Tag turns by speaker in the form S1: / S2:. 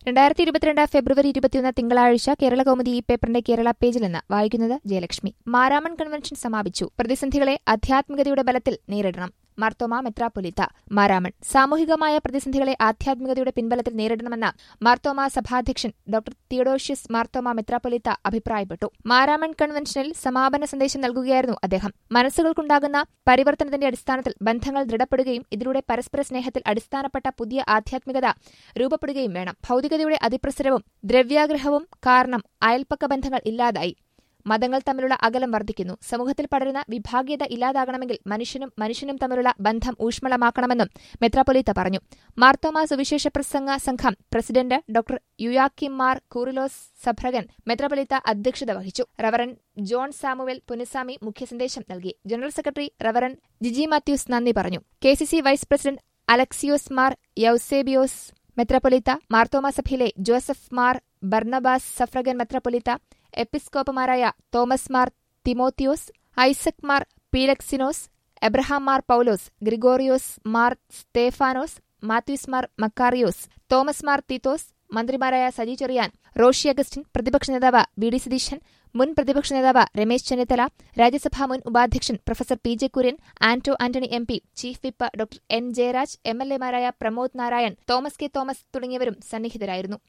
S1: രണ്ടായിരത്തി ഇരുപത്തിരണ്ട് ഫെബ്രുവരി ഇരുപത്തിയൊന്ന് തിങ്കളാഴ്ച കേരള കൗമുദി ഈ പേപ്പറിന്റെ കേരള പേജിൽ നിന്ന് വായിക്കുന്നത് ജയലക്ഷ്മി മാരാമൺ കൺവെൻഷൻ സമാപിച്ചു പ്രതിസന്ധികളെ ആധ്യാത്മികതയുടെ ബലത്തിൽ നേരിടണം മാർത്തോമ മെത്രാപ്പൊലിത്ത മാരാമൺ സാമൂഹികമായ പ്രതിസന്ധികളെ ആധ്യാത്മികതയുടെ പിൻബലത്തിൽ നേരിടണമെന്ന് മാർത്തോമ സഭാധ്യക്ഷൻ ഡോക്ടർ തിയഡോഷ്യസ് മാർത്തോമ മെത്രാപ്പൊലിത്ത അഭിപ്രായപ്പെട്ടു മാരാമൺ കൺവെൻഷനിൽ സമാപന സന്ദേശം നൽകുകയായിരുന്നു അദ്ദേഹം മനസ്സുകൾക്കുണ്ടാകുന്ന പരിവർത്തനത്തിന്റെ അടിസ്ഥാനത്തിൽ ബന്ധങ്ങൾ ദൃഢപ്പെടുകയും ഇതിലൂടെ പരസ്പര സ്നേഹത്തിൽ അടിസ്ഥാനപ്പെട്ട പുതിയ ആധ്യാത്മികത രൂപപ്പെടുകയും വേണം ഭൗതികതയുടെ അതിപ്രസരവും ദ്രവ്യാഗ്രഹവും കാരണം അയൽപ്പക്ക ബന്ധങ്ങൾ ഇല്ലാതായി മതങ്ങൾ തമ്മിലുള്ള അകലം വർദ്ധിക്കുന്നു സമൂഹത്തിൽ പടരുന്ന വിഭാഗീയത ഇല്ലാതാകണമെങ്കിൽ മനുഷ്യനും മനുഷ്യനും തമ്മിലുള്ള ബന്ധം ഊഷ്മളമാക്കണമെന്നും മെത്രാപ്പൊലീത്ത പറഞ്ഞു മാർത്തോമ സുവിശേഷ പ്രസംഗ സംഘം president doctor Yuyakim Mar Coorilos suffragan മെത്രാപ്പൊലീത്ത അധ്യക്ഷത വഹിച്ചു റവറൻ ജോൺ സാമുവൽ പുനസാമി മുഖ്യസന്ദേശം നൽകി general secretary reverend Jiji Mathews നന്ദി പറഞ്ഞു K C C vice president Alexios Mar Eusebios മെത്രാപ്പൊലീത്ത മാർത്തോമ സഭയിലെ ജോസഫ് മാർ ബർണബാസ് സഫ്രഗൻ മെത്രാപ്പൊലീത്ത എപ്പിസ്കോപ്പമാരായ Thomas Mar Timotheos Isaac Mar Philoxenos Abraham Mar Paulos Gregorios Mar Stephanos Mathews Mar Makarios Thomas Mar Theethos മന്ത്രിമാരായ സജി ചെറിയാൻ റോഷി അഗസ്റ്റിൻ പ്രതിപക്ഷ നേതാവ് വി ഡി സതീശൻ മുൻ പ്രതിപക്ഷ നേതാവ് രമേശ് ചെന്നിത്തല രാജ്യസഭാ മുൻ ഉപാധ്യക്ഷൻ professor P J Kurian Anto Antony M P chief whip doctor N Jayaraj M L എമാരായ Pramod Narayan Thomas K Thomas തുടങ്ങിയവരും സന്നിഹിതരായിരുന്നു